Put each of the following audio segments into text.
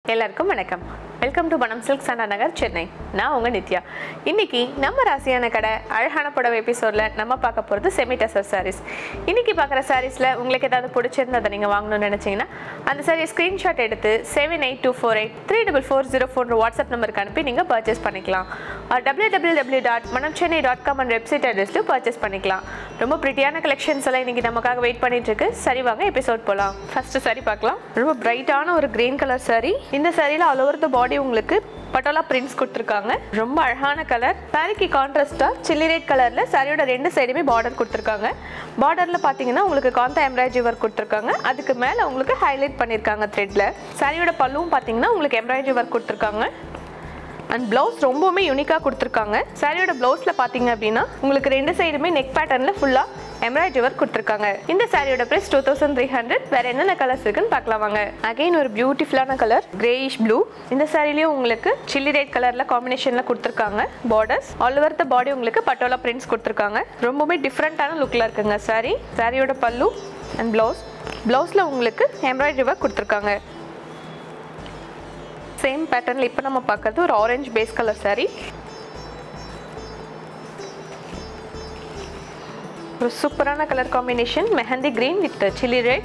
எல்லாருக்கும் வணக்கம் welcome to Manam silk சண்டா நகர் சென்னை நான் உங்கள் நித்யா இன்னைக்கு நம்ம ராசியான கடை அழகான புடவை எபிசோடில் நம்ம பார்க்க போகிறது செமி டசர் சாரீஸ் இன்னைக்கு பார்க்குற சாரீஸில் உங்களுக்கு ஏதாவது பிடிச்சிருந்ததை நீங்கள் வாங்கணும்னு நினச்சிங்கன்னா அந்த சாரியை ஸ்க்ரீன்ஷாட் எடுத்து seven eight two four eight three double four zero four WhatsApp நம்பருக்கு அனுப்பி நீங்கள் பர்ச்சேஸ் பண்ணிக்கலாம் W W W dot Manam Chennai dot com and website அட்ரஸ்லையும் பர்ச்சேஸ் பண்ணிக்கலாம் ரொம்ப பிரிட்டியான கலெக்ஷன்ஸ் எல்லாம் இன்னைக்கு நமக்காக வெயிட் பண்ணிட்டு இருக்கு சரி வாங்க எபிசோட் போகலாம் ஃபர்ஸ்ட் சாரி பார்க்கலாம் ரொம்ப பிரைட்டான ஒரு கிரீன் கலர் சாரி இந்த சாரியில் ஆல் ஓவர் த பாடி உங்களுக்கு பட்டோலா பிரிண்ட்ஸ் கொடுத்துருக்காங்க ரொம்ப அழகான கலர் சாரிக்கு கான்ட்ராஸ்டாக சில்லி ரெட் கலரில் சாரியோட ரெண்டு சைடுமே பார்டர் கொடுத்துருக்காங்க பார்டரில் பார்த்தீங்கன்னா உங்களுக்கு காந்தா எம்ப்ராய்டரி ஒர்க் கொடுத்துருக்காங்க அதுக்கு மேலே உங்களுக்கு ஹைலைட் பண்ணியிருக்காங்க த்ரெட்டில் சாரியோட பல்லுவும் பார்த்தீங்கன்னா உங்களுக்கு எம்ப்ராய்டரி ஒர்க் கொடுத்துருக்காங்க அண்ட் ப்ளவுஸ் ரொம்பவுமே யூனிக்காக கொடுத்துருக்காங்க சாரியோட ப்ளவுஸில் பார்த்தீங்க அப்படின்னா உங்களுக்கு ரெண்டு சைடுமே நெக் பேட்டர்னில் ஃபுல்லாக எம்ப்ராய்டரி ஒர்க் கொடுத்துருக்காங்க இந்த சாரியோட price two thousand three hundred வேற என்னென்ன கலர்ஸ் இருக்குன்னு பார்க்கலாம் வாங்க அகைன் ஒரு பியூட்டிஃபுல்லான கலர் கிரேயிஷ் ப்ளூ இந்த சாரிலையும் உங்களுக்கு சில்லி ரெட் கலரில் காம்பினேஷனில் கொடுத்துருக்காங்க borders all over the body உங்களுக்கு பட்டோலா பிரிண்ட்ஸ் கொடுத்துருக்காங்க ரொம்பவுமே டிஃப்ரெண்ட்டான லுக்கில் இருக்குங்க சாரி சாரியோட பல்லு அண்ட் ப்ளவுஸ் ப்ளவுஸில் உங்களுக்கு எம்ப்ராய்டரி ஒர்க் கொடுத்துருக்காங்க சேம் பேட்டர்னில் இப்போ நம்ம பார்க்கறது ஒரு ஆரஞ்சு பேஸ் கலர் saree ஒரு சூப்பரான colour combination mehndi green with chilli red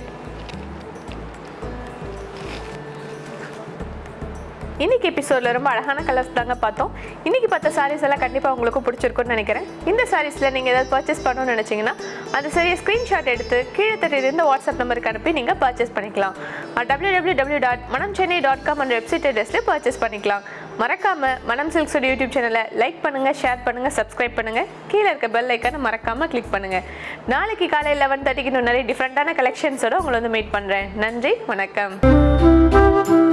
இன்னைக்கு எபிசோட்ல ரொம்ப அழகான கலர்ஸ் தாங்க பார்த்தோம் இன்னைக்கு பார்த்த சாரீஸ் எல்லாம் கண்டிப்பாக உங்களுக்கு பிடிச்சிருக்கும்னு நினைக்கிறேன் இந்த சாரீஸில் நீங்கள் ஏதாவது பர்ச்சேஸ் பண்ணணும்னு நினச்சிங்கன்னா அந்த சரியை ஸ்க்ரீன்ஷாட் எடுத்து கீழே தட்டிலிருந்து வாட்ஸ்அப் நம்பருக்கு அனுப்பி நீங்கள் பர்ச்சேஸ் பண்ணிக்கலாம் W W W dot Manam Chennai dot com அந்த வெப்சைட் அட்ரஸில் பர்ச்சேஸ் பண்ணிக்கலாம் மறக்காம மனம் சில்க்ஸோட யூடியூப் சேனலை லைக் பண்ணுங்க ஷேர் பண்ணுங்க சப்ஸ்கிரைப் பண்ணுங்க கீழே இருக்க பெல் ஐக்கானை மறக்காம கிளிக் பண்ணுங்க நாளைக்கு காலை லெவன் தேர்ட்டிக்கு இன்னும் நிறைய டிஃப்ரெண்டான கலெக்ஷன்ஸோட உங்களை வந்து மீட் பண்றேன் நன்றி வணக்கம்